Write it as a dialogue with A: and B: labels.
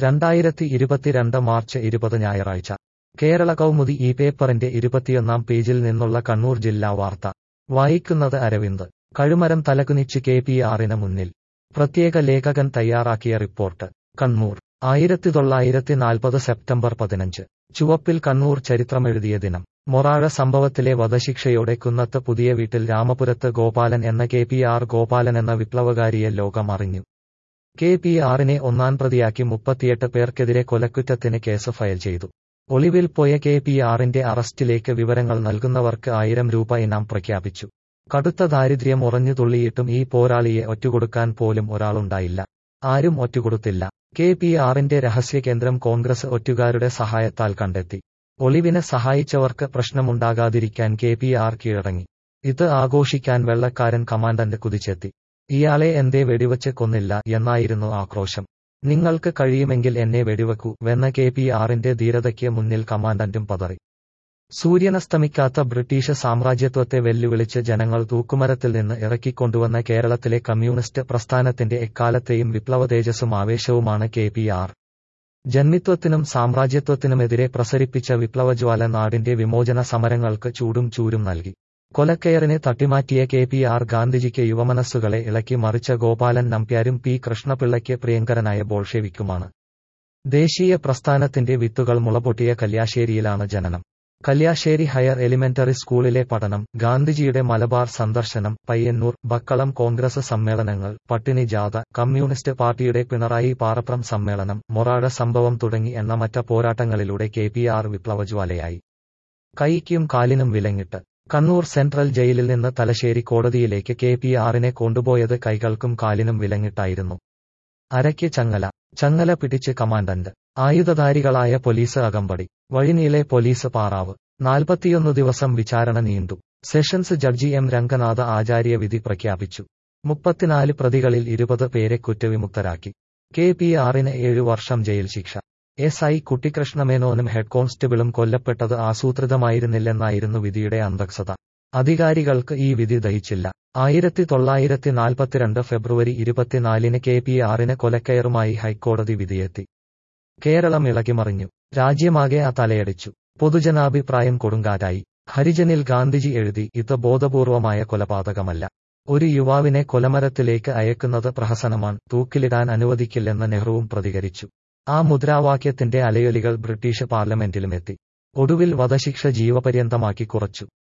A: രണ്ടായിരത്തി ഇരുപത്തിരണ്ട് മാർച്ച് ഇരുപത് ഞായറാഴ്ച കേരള കൗമുദി ഈ പേപ്പറിന്റെ ഇരുപത്തിയൊന്നാം പേജിൽ നിന്നുള്ള കണ്ണൂർ ജില്ലാ വാർത്ത വായിക്കുന്നത് അരവിന്ദ് കഴുമരം തലകുനിച്ച് കെ പി ആറിന് മുന്നിൽ പ്രത്യേക ലേഖകൻ തയ്യാറാക്കിയ റിപ്പോർട്ട് കണ്ണൂർ ആയിരത്തി തൊള്ളായിരത്തി നാൽപ്പത് സെപ്റ്റംബർ പതിനഞ്ച് ചുവപ്പിൽ കണ്ണൂർ ചരിത്രമെഴുതിയ ദിനം മൊറാഴ സംഭവത്തിലെ വധശിക്ഷയോടെ കുന്നത്ത് പുതിയ വീട്ടിൽ രാമപുരത്ത് ഗോപാലൻ എന്ന കെ പി ആർ ഗോപാലൻ എന്ന വിപ്ലവകാരിയെ ലോകം അറിഞ്ഞു കെ പി ആറിനെ ഒന്നാം പ്രതിയാക്കി മുപ്പത്തിയെട്ട് പേർക്കെതിരെ കൊലക്കുറ്റത്തിന് കേസ് ഫയൽ ചെയ്തു ഒളിവിൽ പോയ കെ പി ആറിന്റെ അറസ്റ്റിലേക്ക് വിവരങ്ങൾ നൽകുന്നവർക്ക് ആയിരം രൂപ ഇനാം പ്രഖ്യാപിച്ചു കടുത്ത ദാരിദ്ര്യം ഉറഞ്ഞു തുള്ളിയിട്ടും ഈ പോരാളിയെ ഒറ്റുകൊടുക്കാൻ പോലും ഒരാളുണ്ടായില്ല ആരും ഒറ്റുകൊടുത്തില്ല കെ പി ആറിന്റെ രഹസ്യകേന്ദ്രം കോൺഗ്രസ് ഒറ്റുകാരുടെ സഹായത്താൽ കണ്ടെത്തി ഒളിവിനെ സഹായിച്ചവർക്ക് പ്രശ്നമുണ്ടാകാതിരിക്കാൻ കെ പി ആർ കീഴടങ്ങി ഇത് ആഘോഷിക്കാൻ വെള്ളക്കാരൻ കമാൻഡന്റ് കുതിച്ചെത്തി ഇയാളെ എന്തേ വെടിവച്ച് കൊന്നില്ല എന്നായിരുന്നു ആക്രോശം നിങ്ങൾക്ക് കഴിയുമെങ്കിൽ എന്നെ വെടിവെക്കൂ വെന്ന കെ പി ആറിന്റെ ധീരതയ്ക്ക് മുന്നിൽ കമാൻഡന്റും പതറി സൂര്യനസ്തമിക്കാത്ത ബ്രിട്ടീഷ് സാമ്രാജ്യത്വത്തെ വെല്ലുവിളിച്ച് ജനങ്ങൾ തൂക്കുമരത്തിൽ നിന്ന് ഇറക്കിക്കൊണ്ടുവന്ന കേരളത്തിലെ കമ്മ്യൂണിസ്റ്റ് പ്രസ്ഥാനത്തിന്റെ എക്കാലത്തെയും വിപ്ലവ തേജസ്സും ആവേശവുമാണ് കെ പി ആർ ജന്മിത്വത്തിനും സാമ്രാജ്യത്വത്തിനുമെതിരെ പ്രസരിപ്പിച്ച വിപ്ലവജ്വാല നാടിന്റെ വിമോചന സമരങ്ങൾക്ക് ചൂടും ചൂരും നൽകി കൊലക്കയറിനെ തട്ടിമാറ്റിയ കെ പി ആർ ഗാന്ധിജിക്ക് യുവമനസ്സുകളെ ഇളക്കി മറിച്ച ഗോപാലൻ നമ്പ്യാരും പി കൃഷ്ണപിള്ളയ്ക്ക് പ്രിയങ്കരനായ ബോൾഷെവിക്കുമാണ് ദേശീയ പ്രസ്ഥാനത്തിന്റെ വിത്തുകൾ മുളപൊട്ടിയ കല്യാശ്ശേരിയിലാണ് ജനനം കല്യാശ്ശേരി ഹയർ എലിമെന്ററി സ്കൂളിലെ പഠനം ഗാന്ധിജിയുടെ മലബാർ സന്ദർശനം പയ്യന്നൂർ ബക്കളം കോൺഗ്രസ് സമ്മേളനങ്ങൾ പട്ടിണി ജാഥ കമ്മ്യൂണിസ്റ്റ് പാർട്ടിയുടെ പിണറായി പാറപ്രം സമ്മേളനം മൊറാഴ സംഭവം തുടങ്ങി എണ്ണമറ്റ പോരാട്ടങ്ങളിലൂടെ കെ പി ആർ വിപ്ലവജ്വാലയായി കൈക്കും കാലിനും വിലങ്ങിട്ട് കണ്ണൂർ സെൻട്രൽ ജയിലിൽ നിന്ന് തലശ്ശേരി കോടതിയിലേക്ക് കെ പി ആറിനെ കൊണ്ടുപോയത് കൈകൾക്കും കാലിനും വിലങ്ങിട്ടായിരുന്നു അരയ്ക്ക് ചങ്ങല ചങ്ങല പിടിച്ച് കമാൻഡന്റ് ആയുധധാരികളായ പോലീസ് അകമ്പടി വഴിനീളെ പോലീസ് പാറാവ് നാൽപ്പത്തിയൊന്ന് ദിവസം വിചാരണ നീണ്ടു sessions judge M Ranganatha Acharya വിധി പ്രഖ്യാപിച്ചു മുപ്പത്തിനാല് പ്രതികളിൽ ഇരുപത് പേരെ കുറ്റവിമുക്തരാക്കി കെ പി ആറിന് ഏഴു വർഷം ജയിൽ ശിക്ഷ എസ് ഐ കുട്ടിക്കൃഷ്ണമേനോനും ഹെഡ് കോൺസ്റ്റബിളും കൊല്ലപ്പെട്ടത് ആസൂത്രിതമായിരുന്നില്ലെന്നായിരുന്നു വിധിയുടെ അന്തക്സത അധികാരികൾക്ക് ഈ വിധി ദഹിച്ചില്ല ആയിരത്തി തൊള്ളായിരത്തി നാൽപ്പത്തിരണ്ട് ഫെബ്രുവരി ഇരുപത്തിനാലിന് കെ പി ആറിന് കൊലക്കയറുമായി ഹൈക്കോടതി വിധിയെത്തി കേരളം ഇളകിമറിഞ്ഞു രാജ്യമാകെ ആ തലയടിച്ചു പൊതുജനാഭിപ്രായം കൊടുങ്കാറ്റായി ഹരിജനിൽ ഗാന്ധിജി എഴുതി ഇത് ബോധപൂർവമായ കൊലപാതകമല്ല ഒരു യുവാവിനെ കൊലമരത്തിലേക്ക് അയക്കുന്നത് പ്രഹസനമാണ് തൂക്കിലിടാൻ അനുവദിക്കില്ലെന്ന് നെഹ്റുവും പ്രതികരിച്ചു ആ മുദ്രാവാക്യത്തിന്റെ അലയൊലികൾ ബ്രിട്ടീഷ് പാർലമെന്റിലുമെത്തി ഒടുവിൽ വധശിക്ഷ ജീവപര്യന്തമാക്കി കുറച്ചു